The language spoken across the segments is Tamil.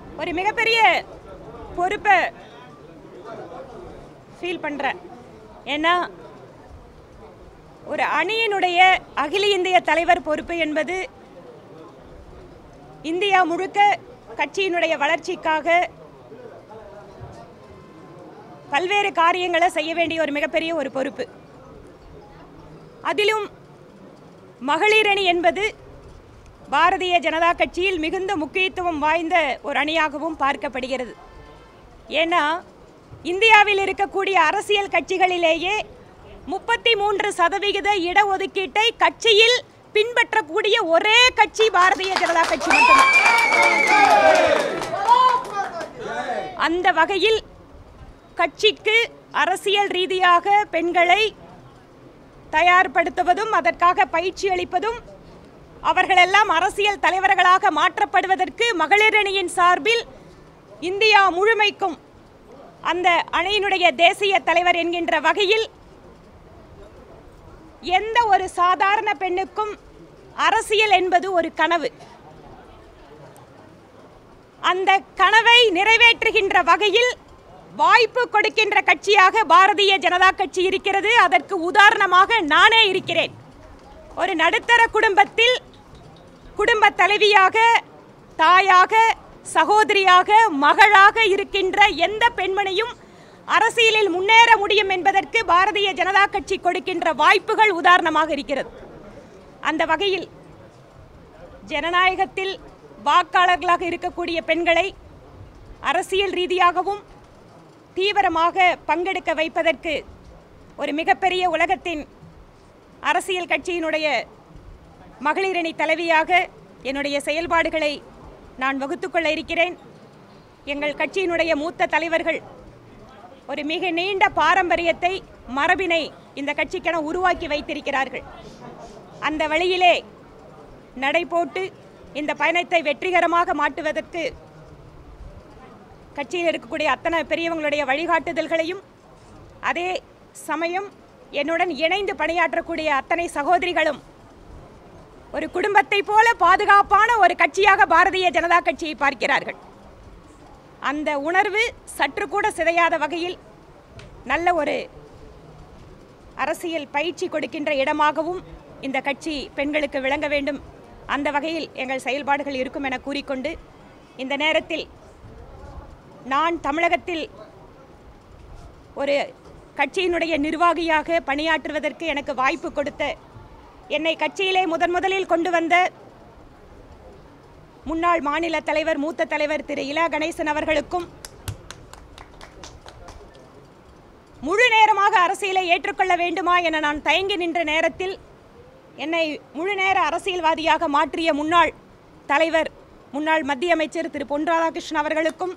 ஒரு மிகப்பெரிய பொறுப்பை ஃபீல் பண்ணுறேன் ஏன்னா ஒரு அணியினுடைய அகில இந்திய தலைவர் பொறுப்பு என்பது இந்தியா முழுக்க கட்சியினுடைய வளர்ச்சிக்காக பல்வேறு காரியங்களை செய்ய வேண்டிய ஒரு மிகப்பெரிய ஒரு பொறுப்பு அதிலும் மகளிர் அணி என்பது பாரதிய ஜனதா கட்சியில் மிகுந்த முக்கியத்துவம் வாய்ந்த ஒரு அணியாகவும் பார்க்கப்படுகிறது ஏன்னா இந்தியாவில் இருக்கக்கூடிய அரசியல் கட்சிகளிலேயே முப்பத்தி மூன்று சதவிகித இடஒதுக்கீட்டை கட்சியில் பின்பற்றக்கூடிய ஒரே கட்சி பாரதிய ஜனதா கட்சி மட்டுமே அந்த வகையில் கட்சிக்கு அரசியல் ரீதியாக பெண்களை தயார்படுத்துவதும் அதற்காக பயிற்சி அளிப்பதும் அவர்களெல்லாம் அரசியல் தலைவர்களாக மாற்றப்படுவதற்கு மகளிர் அணியின் சார்பில் இந்தியா முழுமைக்கும் அந்த அணியினுடைய தேசிய தலைவர் என்கின்ற வகையில் எந்த ஒரு சாதாரண பெண்ணுக்கும் அரசியல் என்பது ஒரு கனவு அந்த கனவை நிறைவேற்றுகின்ற வகையில் வாய்ப்பு கொடுக்கின்ற கட்சியாக பாரதிய ஜனதா கட்சி இருக்கிறது அதற்கு உதாரணமாக நானே இருக்கிறேன் ஒரு நடுத்தர குடும்பத்தில் குடும்ப தலைவியாக தாயாக சகோதரியாக மகளாக இருக்கின்ற எந்த பெண்மணியும் அரசியலில் முன்னேற முடியும் என்பதற்கு பாரதிய ஜனதா கட்சி கொடுக்கின்ற வாய்ப்புகள் உதாரணமாக இருக்கிறது அந்த வகையில் ஜனநாயகத்தில் வாக்காளர்களாக இருக்கக்கூடிய பெண்களை அரசியல் ரீதியாகவும் தீவிரமாக பங்கெடுக்க வைப்பதற்கு ஒரு மிகப்பெரிய உலகத்தின் அரசியல் கட்சியினுடைய மகளிரணி தலைவியாக என்னுடைய செயல்பாடுகளை நான் வகுத்துக்கொள்ள இருக்கிறேன் எங்கள் கட்சியினுடைய மூத்த தலைவர்கள் ஒரு மிக நீண்ட பாரம்பரியத்தை மரபினை இந்த கட்சிக்கென உருவாக்கி வைத்திருக்கிறார்கள் அந்த வழியிலே நடை போட்டு இந்த பயணத்தை வெற்றிகரமாக மாட்டுவதற்கு கட்சியில் இருக்கக்கூடிய அத்தனை பெரியவங்களுடைய வழிகாட்டுதல்களையும் அதே சமயம் என்னுடன் இணைந்து பணியாற்றக்கூடிய அத்தனை சகோதரிகளும் ஒரு குடும்பத்தை போல பாதுகாப்பான ஒரு கட்சியாக பாரதிய ஜனதா கட்சியை பார்க்கிறார்கள் அந்த உணர்வு சற்று கூட சிதையாத வகையில் நல்ல ஒரு அரசியல் பயிற்சி கொடுக்கின்ற இடமாகவும் இந்த கட்சி பெண்களுக்கு விளங்க வேண்டும் அந்த வகையில் எங்கள் செயல்பாடுகள் இருக்கும் என கூறிக்கொண்டு இந்த நேரத்தில் நான் தமிழகத்தில் ஒரு கட்சியினுடைய நிர்வாகியாக பணியாற்றுவதற்கு எனக்கு வாய்ப்பு கொடுத்த என்னை கட்சியிலே முதன் முதலில் கொண்டு வந்த முன்னாள் மாநில தலைவர் மூத்த தலைவர் திரு இலா கணேசன் அவர்களுக்கும் முழு நேரமாக அரசியலை ஏற்றுக்கொள்ள வேண்டுமா என நான் தயங்கி நின்ற நேரத்தில் என்னை முழு நேர அரசியல்வாதியாக மாற்றிய முன்னாள் தலைவர் முன்னாள் மத்திய அமைச்சர் திரு பொன் ராதாகிருஷ்ணன் அவர்களுக்கும்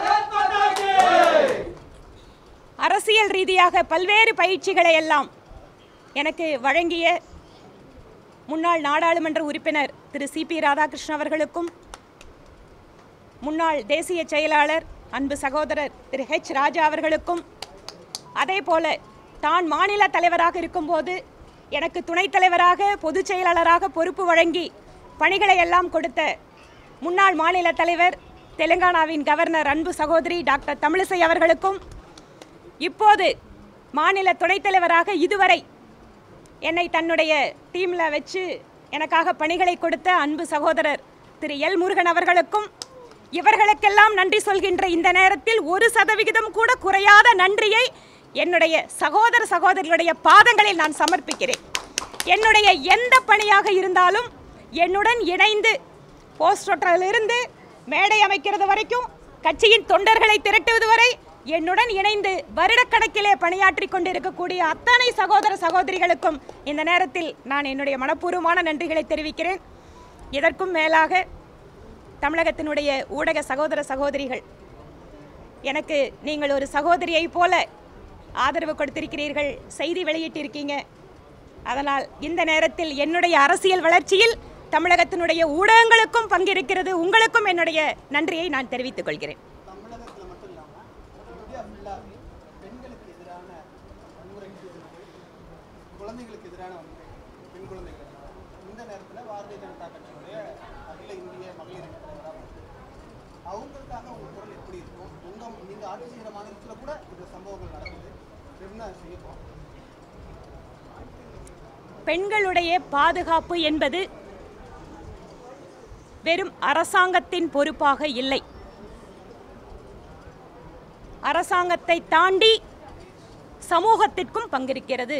அரசியல் ரீதியாக பல்வேறு பயிற்சிகளை எல்லாம் எனக்கு வழங்கிய முன்னாள் நாடாளுமன்ற உறுப்பினர் திரு சிபி ராதாகிருஷ்ணன் அவர்களுக்கும் முன்னாள் தேசிய செயலாளர் அன்பு சகோதரர் திரு ஹெச் ராஜா அவர்களுக்கும் அதே போல தான் மாநில தலைவராக இருக்கும்போது எனக்கு துணைத் தலைவராக பொதுச் செயலாளராக பொறுப்பு வழங்கி பணிகளை எல்லாம் கொடுத்த முன்னாள் மாநில தலைவர் தெலுங்கானாவின் கவர்னர் அன்பு சகோதரி டாக்டர் தமிழிசை அவர்களுக்கும் இப்போது மாநில துணைத் தலைவராக இதுவரை என்னை தன்னுடைய டீமில் வச்சு எனக்காக பணிகளை கொடுத்த அன்பு சகோதரர் திரு எல் முருகன் அவர்களுக்கும் இவர்களுக்கெல்லாம் நன்றி சொல்கின்ற இந்த நேரத்தில் ஒரு சதவிகிதம் கூட குறையாத நன்றியை என்னுடைய சகோதர சகோதரிகளுடைய பாதங்களில் நான் சமர்ப்பிக்கிறேன் என்னுடைய எந்த பணியாக இருந்தாலும் என்னுடன் இணைந்து போஸ்டரிலிருந்து மேடை அமைக்கிறது வரைக்கும் கட்சியின் தொண்டர்களை திரட்டுவது வரை என்னுடன் இணைந்து வருடக்கணக்கிலே பணியாற்றி கொண்டிருக்கக்கூடிய அத்தனை சகோதர சகோதரிகளுக்கும் இந்த நேரத்தில் நான் என்னுடைய மனப்பூர்வமான நன்றிகளை தெரிவிக்கிறேன் இதற்கும் மேலாக தமிழகத்தினுடைய ஊடக சகோதர சகோதரிகள் எனக்கு நீங்கள் ஒரு சகோதரியை போல ஆதரவு கொடுத்திருக்கிறீர்கள் செய்தி வெளியிட்டிருக்கீங்க அதனால் இந்த நேரத்தில் என்னுடைய அரசியல் வளர்ச்சியில் தமிழகத்தினுடைய ஊடகங்களுக்கும் பங்கிருக்கிறது உங்களுக்கும் என்னுடைய நன்றியை நான் தெரிவித்துக் கொள்கிறேன் தமிழகத்தில் மட்டும் இல்லாமல் இந்தியா ஃபுல்லாகவே பெண்களுக்கு எதிரான வன்முறைகள் இருக்கு குழந்தைகளுக்கு எதிரான வன்முறை பெண் குழந்தைகள் எதிரான. இந்த நேரத்தில் பாரதிய ஜனதா கட்சியுடைய அகில இந்திய மகளிர் அணி தலைவராக வந்து அவங்களுக்காக உங்க குரல் எப்படி இருக்கும் உங்க நீங்க ஆட்சி செய்யற மாநிலத்துல கூட இந்த சம்பவங்கள் நடக்குது என்ன செய்யப்போம் பெண்களுடைய பாதுகாப்பு என்பது வெறும் அரசாங்கத்தின் பொறுப்பாக இல்லை அரசாங்கத்தை தாண்டி சமூகத்திற்கும் பங்கிருக்கிறது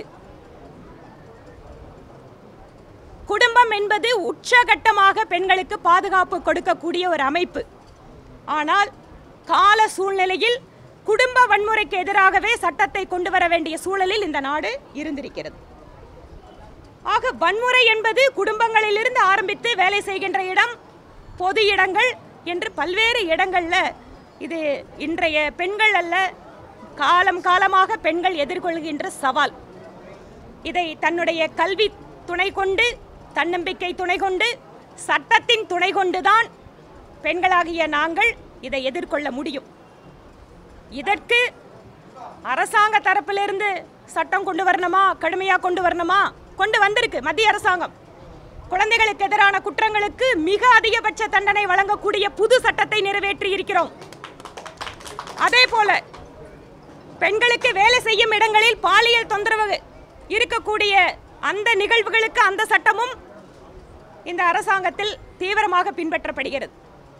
குடும்பம் என்பது உச்சகட்டமாக பெண்களுக்கு பாதுகாப்பு கொடுக்கக்கூடிய ஒரு அமைப்பு ஆனால் கால சூழ்நிலையில் குடும்ப வன்முறைக்கு எதிராகவே சட்டத்தை கொண்டு வர வேண்டிய சூழலில் இந்த நாடு இருந்திருக்கிறது ஆக வன்முறை என்பது குடும்பங்களிலிருந்து ஆரம்பித்து வேலை செய்கின்ற இடம் பொது இடங்கள் என்று பல்வேறு இடங்கள்ல இது இன்றைய பெண்கள் அல்ல காலம் காலமாக பெண்கள் எதிர்கொள்கின்ற சவால் இதை தன்னுடைய கல்வி துணை கொண்டு தன்னம்பிக்கை துணை கொண்டு சட்டத்தின் துணை கொண்டுதான் பெண்களாகிய நாங்கள் இதை எதிர்கொள்ள முடியும் இதற்கு அரசாங்க தரப்பிலிருந்து சட்டம் கொண்டு வரணுமா கடுமையா கொண்டு வரணுமா கொண்டு வந்திருக்கு மத்திய அரசாங்கம் குழந்தைகளுக்கு எதிரான குற்றங்களுக்கு மிக அதிகபட்ச தண்டனை வழங்கக்கூடிய புது சட்டத்தை நிறைவேற்றி இருக்கிறோம் அதே போல பெண்களுக்கு வேலை செய்யும் இடங்களில் பாலியல் தொந்தரவு இருக்கக்கூடிய அந்த நிகழ்வுகளுக்கு அந்த சட்டமும் இந்த அரசாங்கத்தில் தீவிரமாக பின்பற்றப்படுகிறது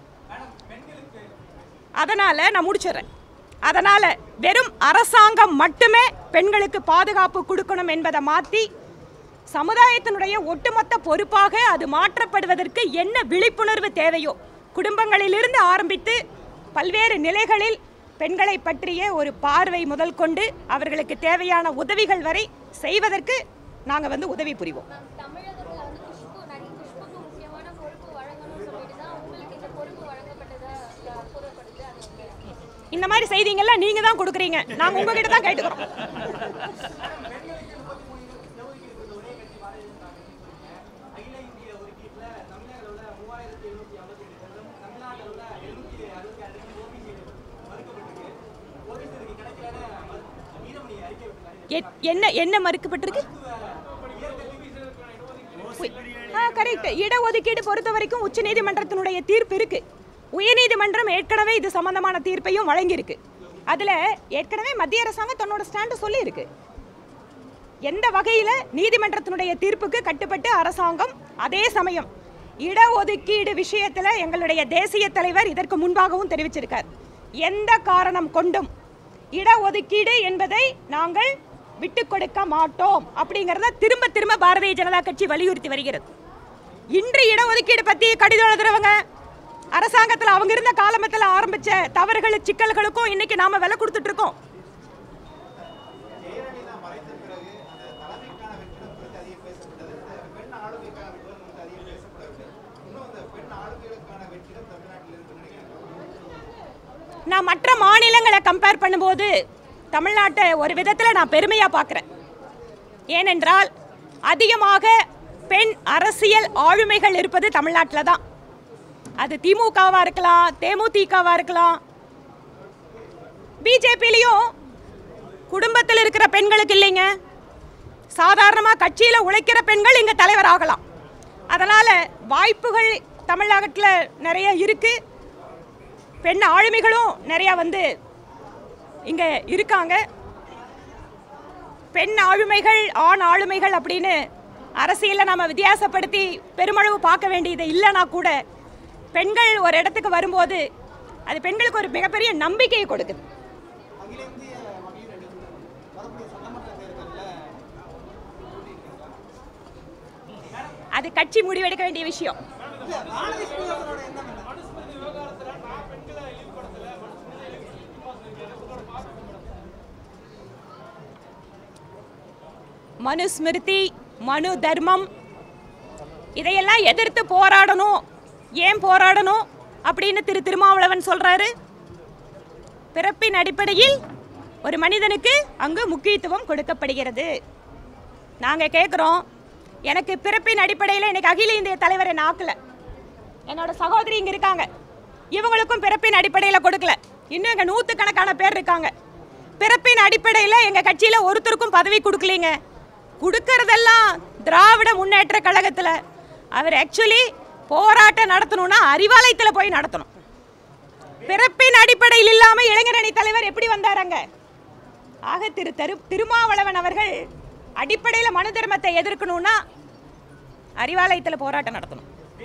அதனால நான் முடிச்சிடுறேன் அதனால வெறும் அரசாங்கம் மட்டுமே பெண்களுக்கு பாதுகாப்பு கொடுக்கணும் என்பதை மாற்றி சமுதாயத்தினுடைய ஒட்டுமொத்த பொறுப்பாக அது மாற்றப்படுவதற்கு என்ன விழிப்புணர்வு தேவையோ குடும்பங்களிலிருந்து ஆரம்பித்து பல்வேறு நிலைகளில் பெண்களை பற்றிய ஒரு பார்வை முதல் கொண்டு அவர்களுக்கு தேவையான உதவிகள் வரை செய்வதற்கு நாங்கள் வந்து உதவி புரிவோம் மேம் தமிழகத்துல வந்து குஷ்பு நடிகை குஷ்புக்கு முக்கியமான பொறுப்பு வழங்கணும்னு சொல்லிட்டு தான் உங்களுக்கு இந்த பொறுப்பு வழங்கப்பட்டதா அஹ், கூறப்படுது அது உண்மையா? இந்த மாதிரி செய்திங்கெல்லாம் நீங்க தான் கொடுக்குறீங்க நாங்க உங்ககிட்ட தான் கேட்டுக்கிறோம் எ- என்ன என்ன மறுக்கப்பட்டிருக்கு ஆ கரெக்ட் இடஒதுக்கீடு பொறுத்த வரைக்கும் உச்சநீதிமன்றத்தினுடைய தீர்ப்பு இருக்கு உயர்நீதிமன்றம் ஏற்கனவே இது சம்பந்தமான தீர்ப்பையும் வழங்கியிருக்கு அதுல ஏற்கனவே மத்திய அரசாங்கம் தன்னோட ஸ்டாண்டு சொல்லியிருக்கு எந்த வகையில் நீதிமன்றத்தினுடைய தீர்ப்புக்கு கட்டுப்பட்டு அரசாங்கம் அதே சமயம் இடஒதுக்கீடு விஷயத்தில் எங்களுடைய தேசிய தலைவர் இதற்கு முன்பாகவும் தெரிவிச்சிருக்கார் எந்த காரணம் கொண்டும் இடஒதுக்கீடு என்பதை நாங்கள் விட்டு கொடுக்க மாட்டோம் அப்படிங்கிறத திரும்ப திரும்ப பாரதிய ஜனதா கட்சி வலியுறுத்தி வருகிறது இன்று இடஒதுக்கீடு பற்றி கடிதம் எழுதுறவங்க அரசாங்கத்தில் அவங்க இருந்த காலமத்தில் ஆரம்பிச்ச தவறுகள் சிக்கல்களுக்கும் இன்னைக்கு நாம விலை கொடுத்துட்டு இருக்கோம் ஜெயலலிதா மறைந்த பிறகு அந்த தலைமைக்கான வெற்றிடம் குறித்து அதிகம் பேசப்பட்டது இந்த பெண் ஆளுமைக்கான வெற்றிடம் குறித்து அதிகம் பேசப்படவில்லை இன்னும் இந்த பெண் ஆளுமைகளுக்கான வெற்றிடம் தமிழ்நாட்டில் இருக்குன்னு நினைக்கிறேன் நான் மற்ற மாநிலங்களை கம்பேர் பண்ணும்போது தமிழ்நாட்டை ஒரு விதத்தில் நான் பெருமையாக பார்க்குறேன் ஏனென்றால் அதிகமாக பெண் அரசியல் ஆளுமைகள் இருப்பது தமிழ்நாட்டில் தான் அது திமுகவாக இருக்கலாம் தேமுதிகவாக இருக்கலாம் பிஜேபிலையும் குடும்பத்தில் இருக்கிற பெண்களுக்கு இல்லைங்க சாதாரணமாக கட்சியில் உழைக்கிற பெண்கள் இங்கே தலைவர் ஆகலாம் அதனால் வாய்ப்புகள் தமிழகத்தில் நிறைய இருக்குது பெண் ஆளுமைகளும் நிறையா வந்து இங்கே இருக்காங்க பெண் ஆளுமைகள் ஆண் ஆளுமைகள் அப்படின்னு அரசியலில் நம்ம வித்தியாசப்படுத்தி பெருமளவு பார்க்க வேண்டியது இல்லைனா கூட பெண்கள் ஒரு இடத்துக்கு வரும்போது அது பெண்களுக்கு ஒரு மிகப்பெரிய நம்பிக்கையை கொடுக்குது அகில இந்திய மகளிர் அணிக்கு வரக்கூடிய சட்டமன்ற தேர்தலில் அது கட்சி முடிவெடுக்க வேண்டிய விஷயம் இல்ல வானதி ஸ்ரீனிவாசனோட எண்ணம் என்ன மனுஸ்மிருதி மனு தர்மம் இதையெல்லாம் எதிர்த்து போராடணும் ஏன் போராடணும் அப்படின்னு திரு திருமாவளவன் சொல்றாரு பிறப்பின் அடிப்படையில் ஒரு மனிதனுக்கு அங்கு முக்கியத்துவம் கொடுக்கப்படுகிறது நாங்கள் கேட்குறோம் எனக்கு பிறப்பின் அடிப்படையில் இன்னைக்கு அகில இந்திய தலைவரை நாக்கல என்னோட சகோதரி இங்கே இருக்காங்க இவங்களுக்கும் பிறப்பின் அடிப்படையில் கொடுக்கல இன்னும் எங்கள் நூற்றுக்கணக்கான பேர் இருக்காங்க பிறப்பின் அடிப்படையில் எங்கள் கட்சியில் ஒருத்தருக்கும் பதவி கொடுக்கலீங்க கொடுக்கறதெல்லாம் திராவிட முன்னேற்ற கழகத்தில் அவர் ஆக்சுவலி போராட்டம் நடத்தணும்னா அறிவாலயத்தில் போய் நடத்தணும் பிறப்பின் அடிப்படையில் இல்லாம இளைஞரணி தலைவர் எப்படி வந்தாரங்க ஆக திரு தரு திருமாவளவன் அவர்கள் அடிப்படையில் மனு தர்மத்தை எதிர்க்கணும்னா அறிவாலயத்தில் போராட்டம் நடத்தணும்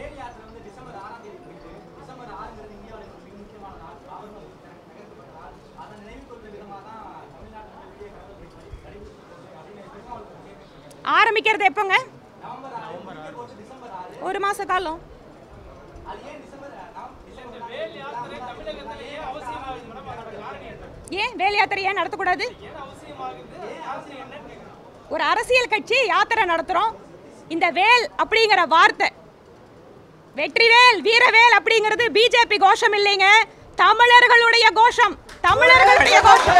ஆரம்பிக்கிறது எப்போங்க ஒரு மாச காலம் ஏன் வேல் யாத்திரை ஏன் நடத்தக்கூடாது ஒரு அரசியல் கட்சி யாத்திரை நடத்துறோம் இந்த வேல் அப்படிங்கிற வார்த்தை வெற்றிவேல் வீரவேல் அப்படிங்கிறது பிஜேபி கோஷம் இல்லைங்க தமிழர்களுடைய கோஷம் தமிழர்களுடைய கோஷம்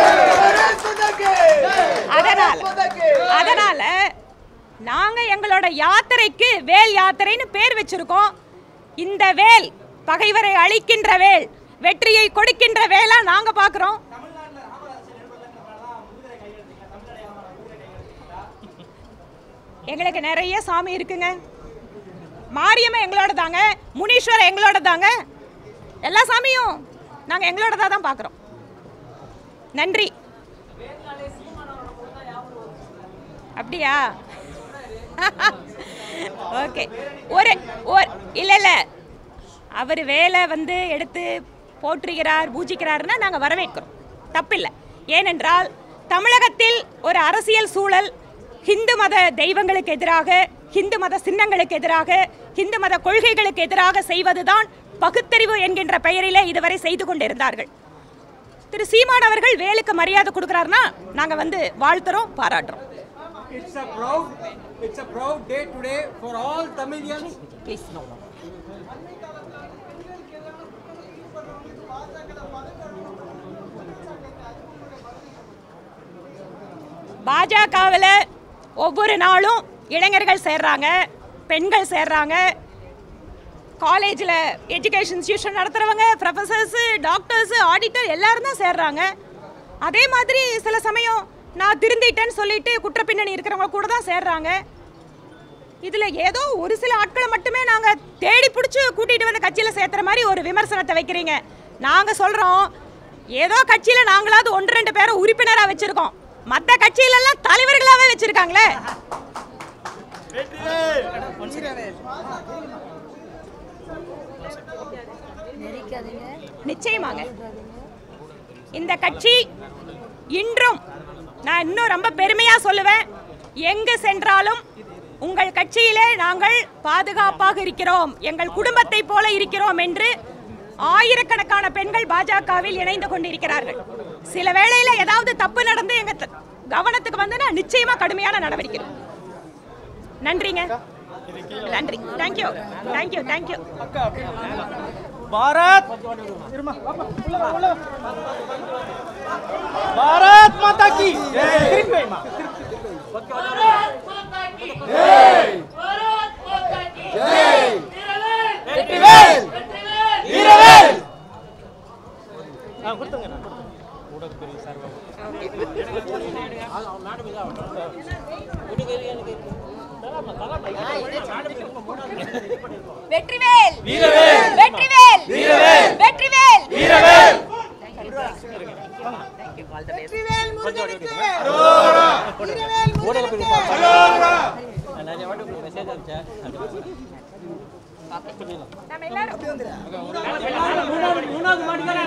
அதனால அதனால நாங்க எங்களோட யாத்திரைக்கு வேல் யாத்திரைன்னு பேர் வச்சிருக்கோம் இந்த வேல் பகைவரை அழிக்கின்ற வேல் வெற்றியை கொடுக்கின்ற வேலா நாங்க பாக்குறோம் எங்களுக்கு நிறைய சாமி இருக்குங்க மாரியம்மா எங்களோட தாங்க முனீஸ்வரர் எங்களோட தாங்க எல்லா சாமியும் நாங்க எங்களோட தான் பார்க்குறோம் நன்றி அப்படியா ஓகே ஒரு ஒரு இல்லை இல்லை அவர் வேலை வந்து எடுத்து போற்றுகிறார் பூஜிக்கிறாருன்னா நாங்கள் வரவேற்கிறோம் தப்பில்லை ஏனென்றால் தமிழகத்தில் ஒரு அரசியல் சூழல் ஹிந்து மத தெய்வங்களுக்கு எதிராக ஹிந்து மத சின்னங்களுக்கு எதிராக ஹிந்து மத கொள்கைகளுக்கு எதிராக செய்வதுதான் பகுத்தறிவு என்கின்ற பெயரிலே இதுவரை செய்து கொண்டிருந்தார்கள் திரு சீமான் அவர்கள் வேலுக்கு மரியாதை கொடுக்குறாருன்னா நாங்கள் வந்து வாழ்த்துறோம் பாராட்டுறோம் It's a proud, it's a proud day today for all Tamilians. Please no பாஜகவில் ஒவ்வொரு நாளும் இளைஞர்கள் சேர்றாங்க பெண்கள் சேர்றாங்க காலேஜில் எஜுகேஷன் இன்ஸ்டியூஷன் நடத்துகிறவங்க ப்ரொஃபஸர்ஸு டாக்டர்ஸு ஆடிட்டர் எல்லாரும் தான் சேர்றாங்க அதே மாதிரி சில சமயம் நான் திருந்திட்டேன்னு சொல்லிட்டு குற்ற பின்னணி இருக்கிறவங்க கூட தான் சேர்றாங்க இதில் ஏதோ ஒரு சில ஆட்களை மட்டுமே நாங்கள் தேடி பிடிச்சி கூட்டிகிட்டு வந்து கட்சியில் சேர்த்துற மாதிரி ஒரு விமர்சனத்தை வைக்கிறீங்க நாங்கள் சொல்கிறோம் ஏதோ கட்சியில் நாங்களாவது ஒன்று ரெண்டு பேரை உறுப்பினராக வச்சுருக்கோம் மற்ற கட்சியிலெல்லாம் தலைவர்களாகவே வச்சுருக்காங்களே நிச்சயமாங்க இந்த கட்சி இன்றும் நான் இன்னும் ரொம்ப பெருமையா சொல்லுவேன் எங்கு சென்றாலும் உங்கள் கட்சியிலே நாங்கள் பாதுகாப்பாக இருக்கிறோம் எங்கள் குடும்பத்தை போல இருக்கிறோம் என்று ஆயிரக்கணக்கான பெண்கள் பாஜகவில் இணைந்து கொண்டிருக்கிறார்கள் சில வேளையில ஏதாவது தப்பு நடந்து எங்க த- கவனத்துக்கு வந்து நான் நிச்சயமா கடுமையான நடவடிக்கை எடுப்பேன். நன்றிங்க நன்றி thank you thank you thank you Bharat Bharat Mata की வெற்றிவேல் வீரவேல் வெற்றிவேல் வீரவேல் வெற்றிவேல் வீரவேல் நம்ம எல்லாரும் மூணாவது மாடி